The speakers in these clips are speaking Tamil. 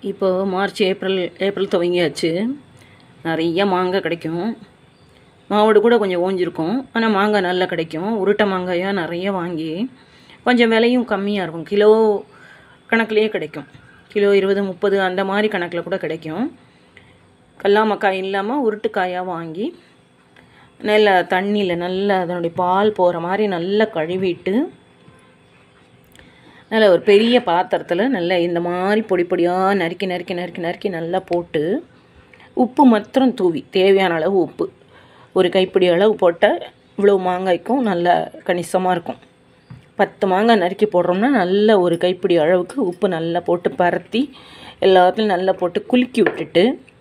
இப்போ மார்ச் ஏப்ரல் ஏப்ரல் துவங்கியாச்சு நிறைய மாங்காய் கிடைக்கும் மாவோடு கூட கொஞ்சம் ஓஞ்சிருக்கும் ஆனால் மாங்காய் நல்லா கிடைக்கும் உருட்டை மாங்காயாக நிறைய வாங்கி கொஞ்சம் விலையும் கம்மியாக இருக்கும் கிலோ கணக்குலேயே கிடைக்கும் கிலோ இருபது முப்பது அந்த மாதிரி கணக்கில் கூட கிடைக்கும் கல்லாமக்காய் இல்லாமல் உருட்டுக்காயாக வாங்கி நல்ல தண்ணியில் நல்லா அதனுடைய பால் போகிற மாதிரி நல்லா கழுவிட்டு நல்ல ஒரு பெரிய பாத்திரத்தில் நல்லா இந்த மாதிரி பொடி பொடியாக நறுக்கி நறுக்கி நறுக்கி நறுக்கி நல்லா போட்டு உப்பு மாத்திரம் தூவி தேவையான அளவு உப்பு ஒரு கைப்பிடி அளவு போட்டால் இவ்வளோ மாங்காய்க்கும் நல்ல கணிசமாக இருக்கும் பத்து மாங்காய் நறுக்கி போடுறோம்னா நல்ல ஒரு கைப்பிடி அளவுக்கு உப்பு நல்லா போட்டு பரத்தி எல்லாத்துலையும் நல்லா போட்டு குலுக்கி விட்டுட்டு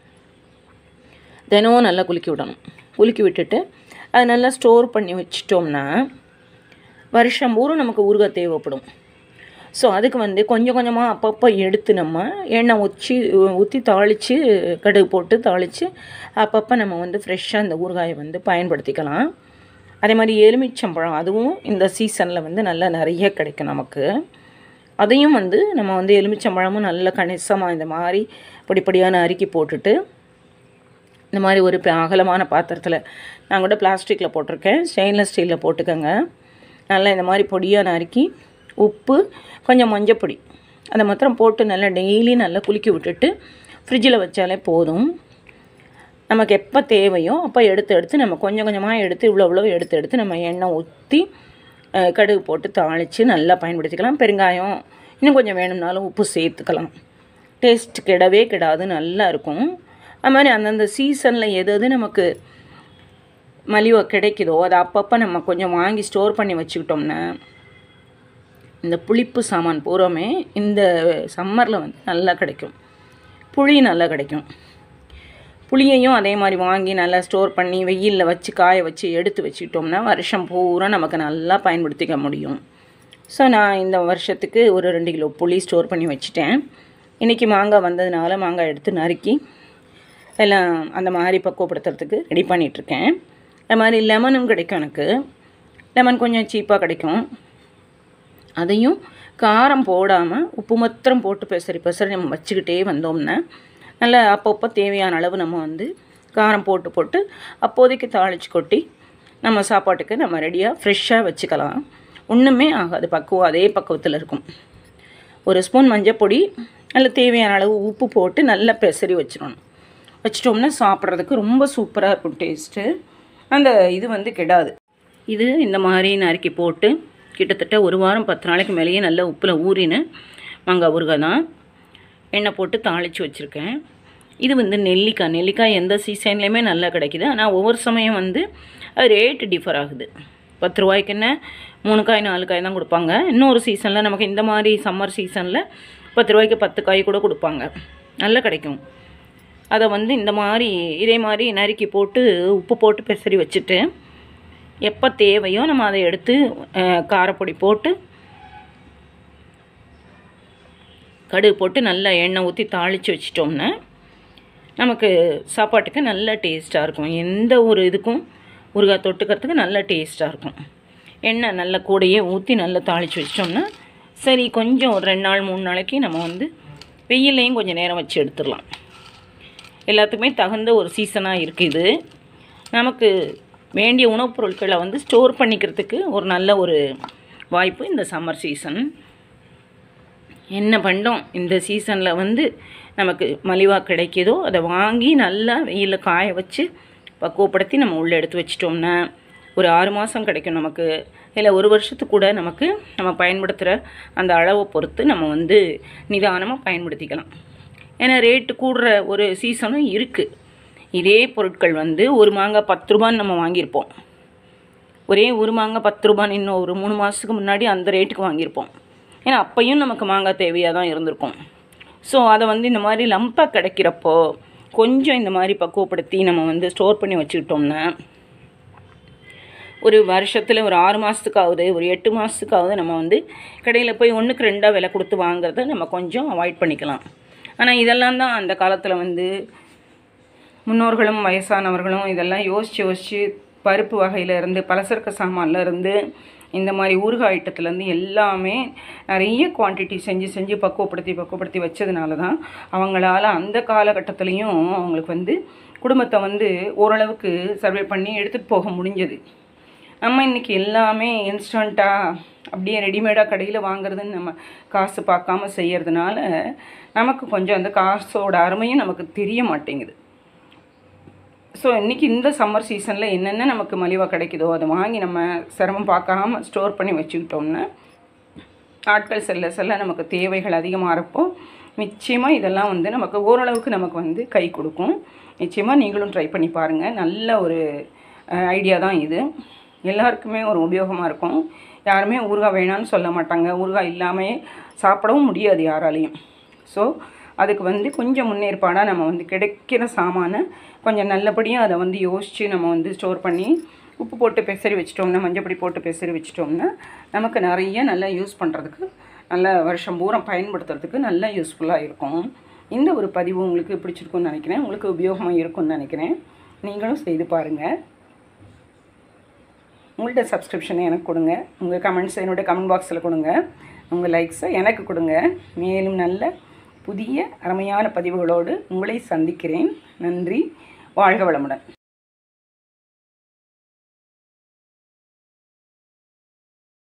தினமும் நல்லா குலுக்கி விடணும் குலுக்கி விட்டுட்டு அதை நல்லா ஸ்டோர் பண்ணி வச்சிட்டோம்னா வருஷம் பூரா நமக்கு ஊறுகாய் தேவைப்படும் ஸோ அதுக்கு வந்து கொஞ்சம் கொஞ்சமாக அப்பப்போ எடுத்து நம்ம எண்ணெய் ஊற்றி ஊற்றி தாளித்து கடுகு போட்டு தாளித்து அப்பப்போ நம்ம வந்து ஃப்ரெஷ்ஷாக இந்த ஊறுகாயை வந்து பயன்படுத்திக்கலாம் அதே மாதிரி எலுமிச்சம்பழம் அதுவும் இந்த சீசனில் வந்து நல்லா நிறைய கிடைக்கும் நமக்கு அதையும் வந்து நம்ம வந்து எலுமிச்சம்பழமும் நல்ல கணிசமாக இந்த மாதிரி பொடி பொடியான அரிக்கி போட்டுட்டு இந்த மாதிரி ஒரு ப- அகலமான பாத்திரத்தில் நான் கூட பிளாஸ்டிக்கில் போட்டிருக்கேன் ஸ்டெயின்லெஸ் ஸ்டீலில் போட்டுக்கோங்க நல்லா இந்த மாதிரி பொடியாக நறுக்கி உப்பு கொஞ்சம் மஞ்சப்பொடி அதை மாத்திரம் போட்டு நல்லா டெய்லி நல்லா குலுக்கி விட்டுட்டு ஃப்ரிட்ஜில் வச்சாலே போதும் நமக்கு எப்போ தேவையோ அப்போ எடுத்து எடுத்து நம்ம கொஞ்சம் கொஞ்சமாக எடுத்து இவ்வளோ இவ்வளோ எடுத்து எடுத்து நம்ம எண்ணெய் ஊற்றி அஹ், கடுகு போட்டு தாளித்து நல்லா பயன்படுத்திக்கலாம் பெருங்காயம் இன்னும் கொஞ்சம் வேணும்னாலும் உப்பு சேர்த்துக்கலாம் டேஸ்ட் கிடவே கிடாது நல்லா இருக்கும் அது மாதிரி அந்தந்த சீசனில் எது எது நமக்கு மலிவாக கிடைக்குதோ அதை அப்பப்போ நம்ம கொஞ்சம் வாங்கி ஸ்டோர் பண்ணி வச்சுக்கிட்டோம்னா இந்த புளிப்பு சாமான் பூராமே இந்த சம்மரில் வந்து நல்லா கிடைக்கும் புளி நல்லா கிடைக்கும் புளியையும் அதே மாதிரி வாங்கி நல்லா ஸ்டோர் பண்ணி வெயிலில் வச்சு காய வச்சு எடுத்து வச்சுக்கிட்டோம்னா வருஷம் பூரா நமக்கு நல்லா பயன்படுத்திக்க முடியும் ஸோ நான் இந்த வருஷத்துக்கு ஒரு ரெண்டு கிலோ புளி ஸ்டோர் பண்ணி வச்சுட்டேன் இன்றைக்கி மாங்காய் வந்ததுனால மாங்காய் எடுத்து நறுக்கி எல்லாம் அந்த மாதிரி பக்குவப்படுத்துறதுக்கு ரெடி பண்ணிகிட்ருக்கேன் அது மாதிரி லெமனும் கிடைக்கும் எனக்கு லெமன் கொஞ்சம் சீப்பாக கிடைக்கும் அதையும் காரம் போடாமல் உப்பு மாத்திரம் போட்டு பெசரி பெசரி நம்ம வச்சுக்கிட்டே வந்தோம்னா நல்லா அப்பப்போ தேவையான அளவு நம்ம வந்து காரம் போட்டு போட்டு அப்போதைக்கு தாளித்து கொட்டி நம்ம சாப்பாட்டுக்கு நம்ம ரெடியாக ஃப்ரெஷ்ஷாக வச்சுக்கலாம் ஒன்றுமே ஆகாது பக்குவம் அதே பக்குவத்தில் இருக்கும் ஒரு ஸ்பூன் மஞ்சள் பொடி நல்ல தேவையான அளவு உப்பு போட்டு நல்லா பெசரி வச்சிடணும் வச்சிட்டோம்னா சாப்பிட்றதுக்கு ரொம்ப சூப்பராக இருக்கும் டேஸ்ட்டு அந்த இது வந்து கெடாது இது இந்த மாதிரி நறுக்கி போட்டு கிட்டத்தட்ட ஒரு வாரம் பத்து நாளைக்கு மேலேயே நல்லா உப்பில் ஊறின மாங்காய் ஊறுகாய் தான் எண்ணெய் போட்டு தாளித்து வச்சுருக்கேன் இது வந்து நெல்லிக்காய் நெல்லிக்காய் எந்த சீசன்லேயுமே நல்லா கிடைக்குது ஆனால் ஒவ்வொரு சமயம் வந்து அது ரேட்டு டிஃபர் ஆகுது பத்து ரூபாய்க்கு என்ன மூணு காய் நாலு காய் தான் கொடுப்பாங்க இன்னொரு சீசனில் நமக்கு இந்த மாதிரி சம்மர் சீசனில் பத்து ரூபாய்க்கு பத்து காய் கூட கொடுப்பாங்க நல்லா கிடைக்கும் அதை வந்து இந்த மாதிரி இதே மாதிரி நறுக்கி போட்டு உப்பு போட்டு பெசரி வச்சுட்டு எப்போ தேவையோ நம்ம அதை எடுத்து அஹ், காரப்பொடி போட்டு கடுகு போட்டு நல்லா எண்ணெய் ஊற்றி தாளித்து வச்சிட்டோம்னா நமக்கு சாப்பாட்டுக்கு நல்ல டேஸ்ட்டாக இருக்கும் எந்த ஒரு இதுக்கும் ஊறுகாய் தொட்டுக்கிறதுக்கு நல்ல டேஸ்ட்டாக இருக்கும் எண்ணெய் நல்ல கூடையே ஊற்றி நல்லா தாளித்து வச்சிட்டோம்னா சரி கொஞ்சம் ஒரு ரெண்டு நாள் மூணு நாளைக்கு நம்ம வந்து வெயில்லையும் கொஞ்சம் நேரம் வச்சு எடுத்துடலாம் எல்லாத்துக்குமே தகுந்த ஒரு சீசனாக இருக்குது நமக்கு வேண்டிய உணவுப் பொருட்களை வந்து ஸ்டோர் பண்ணிக்கிறதுக்கு ஒரு நல்ல ஒரு வாய்ப்பு இந்த சம்மர் சீசன் என்ன பண்டம் இந்த சீசனில் வந்து நமக்கு மலிவாக கிடைக்குதோ அதை வாங்கி நல்லா வெயிலில் காய வச்சு பக்குவப்படுத்தி நம்ம உள்ளே எடுத்து வச்சிட்டோம்னா ஒரு ஆறு மாதம் கிடைக்கும் நமக்கு இல்லை ஒரு வருஷத்துக்கு கூட நமக்கு நம்ம பயன்படுத்துகிற அந்த அளவை பொறுத்து நம்ம வந்து நிதானமாக பயன்படுத்திக்கலாம் ஏன்னா ரேட்டு கூடுற ஒரு சீசனும் இருக்குது இதே பொருட்கள் வந்து ஒரு மாங்காய் பத்து ரூபான்னு நம்ம வாங்கியிருப்போம் ஒரே ஒரு மாங்காய் பத்து ரூபான்னு இன்னும் ஒரு மூணு மாதத்துக்கு முன்னாடி அந்த ரேட்டுக்கு வாங்கியிருப்போம் ஏன்னா அப்பையும் நமக்கு மாங்காய் தேவையாக தான் இருந்திருக்கும் ஸோ அதை வந்து இந்த மாதிரி லம்பாக கிடைக்கிறப்போ கொஞ்சம் இந்த மாதிரி பக்குவப்படுத்தி நம்ம வந்து ஸ்டோர் பண்ணி வச்சுக்கிட்டோம்னா ஒரு வருஷத்தில் ஒரு ஆறு மாதத்துக்காவது ஒரு எட்டு மாதத்துக்காவது நம்ம வந்து கடையில் போய் ஒன்றுக்கு ரெண்டாக விலை கொடுத்து வாங்குறத நம்ம கொஞ்சம் அவாய்ட் பண்ணிக்கலாம் ஆனால் இதெல்லாம் தான் அந்த காலத்தில் வந்து முன்னோர்களும் வயசானவர்களும் இதெல்லாம் யோசித்து யோசித்து பருப்பு வகையில இருந்து பலசரக்கு சாமான்ல இருந்து இந்த மாதிரி ஊறுகாய் ஐட்டத்துலேருந்து எல்லாமே நிறைய குவான்டிட்டி செஞ்சு செஞ்சு பக்குவப்படுத்தி பக்குவப்படுத்தி வச்சதுனால தான் அவங்களால அந்த காலகட்டத்துலேயும் அவங்களுக்கு வந்து குடும்பத்தை வந்து ஓரளவுக்கு சர்வே பண்ணி எடுத்துகிட்டு போக முடிஞ்சது நம்ம இன்றைக்கி எல்லாமே இன்ஸ்டண்ட்டாக அப்படியே ரெடிமேடாக கடையில் வாங்குறதுன்னு நம்ம காசு பார்க்காம செய்யறதுனால நமக்கு கொஞ்சம் அந்த காசோட அருமையும் நமக்கு தெரிய மாட்டேங்குது ஸோ இன்றைக்கி இந்த சம்மர் சீசனில் என்னென்ன நமக்கு மலிவாக கிடைக்குதோ அதை வாங்கி நம்ம சிரமம் பார்க்காம ஸ்டோர் பண்ணி வச்சுக்கிட்டோம்னா நாட்கள் செல்ல செல்ல நமக்கு தேவைகள் அதிகமாகிறப்போ நிச்சயமாக இதெல்லாம் வந்து நமக்கு ஓரளவுக்கு நமக்கு வந்து கை கொடுக்கும் நிச்சயமாக நீங்களும் ட்ரை பண்ணி பாருங்கள் நல்ல ஒரு ஐடியா தான் இது எல்லாருக்குமே ஒரு உபயோகமாக இருக்கும் யாருமே ஊறுகாய் வேணான்னு சொல்ல மாட்டாங்க ஊறுகாய் இல்லாமல் சாப்பிடவும் முடியாது யாராலையும் ஸோ அதுக்கு வந்து கொஞ்சம் முன்னேற்பாடாக நம்ம வந்து கிடைக்கிற சாமானை கொஞ்சம் நல்லபடியாக அதை வந்து யோசித்து நம்ம வந்து ஸ்டோர் பண்ணி உப்பு போட்டு பெசரி வச்சிட்டோம்னா மஞ்சப்பொடி போட்டு பெசரி வச்சிட்டோம்னா நமக்கு நிறைய நல்லா யூஸ் பண்ணுறதுக்கு நல்ல வருஷம் பூரா பயன்படுத்துறதுக்கு நல்லா யூஸ்ஃபுல்லாக இருக்கும் இந்த ஒரு பதிவு உங்களுக்கு பிடிச்சிருக்கும்னு நினைக்கிறேன் உங்களுக்கு உபயோகமாக இருக்கும்னு நினைக்கிறேன் நீங்களும் செய்து பாருங்கள் உங்கள்கிட்ட சப்ஸ்கிரிப்ஷனை எனக்கு கொடுங்க உங்கள் கமெண்ட்ஸ் என்னோடய கமெண்ட் பாக்ஸில் கொடுங்க உங்கள் லைக்ஸை எனக்கு கொடுங்க மேலும் நல்ல புதிய அருமையான பதிவுகளோடு உங்களை சந்திக்கிறேன் நன்றி வாழ்க வளமுடன்